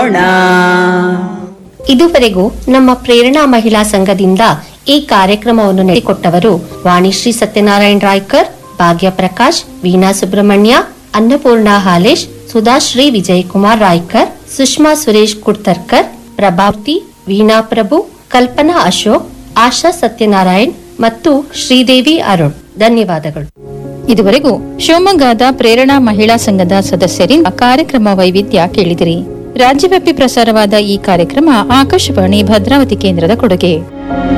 ಇದುವರೆಗೂ ನಮ್ಮ ಪ್ರೇರಣಾ ಮಹಿಳಾ ಸಂಘದಿಂದ ಈ ಕಾರ್ಯಕ್ರಮವನ್ನು ನಡೆಸಿಕೊಟ್ಟವರು ವಾಣಿಶ್ರೀ ಸತ್ಯನಾರಾಯಣ ರಾಯ್ಕರ್ ಭಾಗ್ಯ ಪ್ರಕಾಶ್ ವೀಣಾ ಸುಬ್ರಹ್ಮಣ್ಯ ಅನ್ನಪೂರ್ಣ ಹಾಲೇಶ್ ಸುಧಾಶ್ರೀ ವಿಜಯಕುಮಾರ್ ರಾಯ್ಕರ್ ಸುಷ್ಮಾ ಸುರೇಶ್ ಕುಡ್ತರ್ಕರ್ ಪ್ರಭಾವತಿ ವೀಣಾ ಪ್ರಭು ಕಲ್ಪನಾ ಅಶೋಕ್ ಆಶಾ ಸತ್ಯನಾರಾಯಣ್ ಮತ್ತು ಶ್ರೀದೇವಿ ಅರುಣ್ ಧನ್ಯವಾದಗಳು ಇದುವರೆಗೂ ಶಿವಮೊಗ್ಗದ ಪ್ರೇರಣಾ ಮಹಿಳಾ ಸಂಘದ ಸದಸ್ಯರಿಂದ ಕಾರ್ಯಕ್ರಮ ವೈವಿಧ್ಯ ಕೇಳಿದಿರಿ ರಾಜ್ಯವ್ಯಾಪಿ ಪ್ರಸಾರವಾದ ಈ ಕಾರ್ಯಕ್ರಮ ಆಕಾಶವಾಣಿ ಭದ್ರಾವತಿ ಕೇಂದ್ರದ ಕೊಡುಗೆ